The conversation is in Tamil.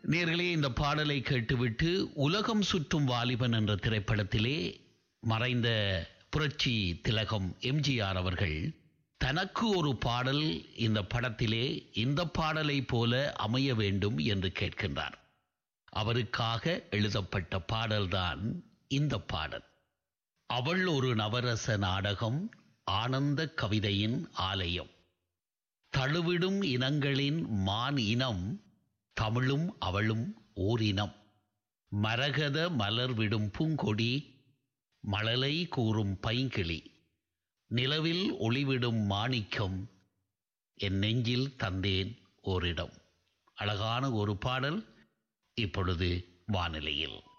நேர்களே இந்த பாடலை கேட்டுவிட்டு உலகம் சுற்றும் வாலிபன் என்ற திரைப்படத்திலே மறைந்த புரட்சி திலகம் எம்ஜிஆர் அவர்கள் தனக்கு ஒரு பாடல் இந்த படத்திலே இந்த பாடலை போல அமைய வேண்டும் என்று கேட்கின்றார் அவருக்காக எழுதப்பட்ட பாடல்தான் இந்த பாடல் அவள் ஒரு நவரச நாடகம் ஆனந்த கவிதையின் ஆலயம் தழுவிடும் இனங்களின் மான் இனம் தமிழும் அவளும் ஓரினம் மரகத மலர் விடும் பூங்கொடி மழலை கூறும் பைங்கிளி நிலவில் ஒளிவிடும் மாணிக்கம் என் நெஞ்சில் தந்தேன் ஓரிடம் அழகான ஒரு பாடல் இப்பொழுது வானிலையில்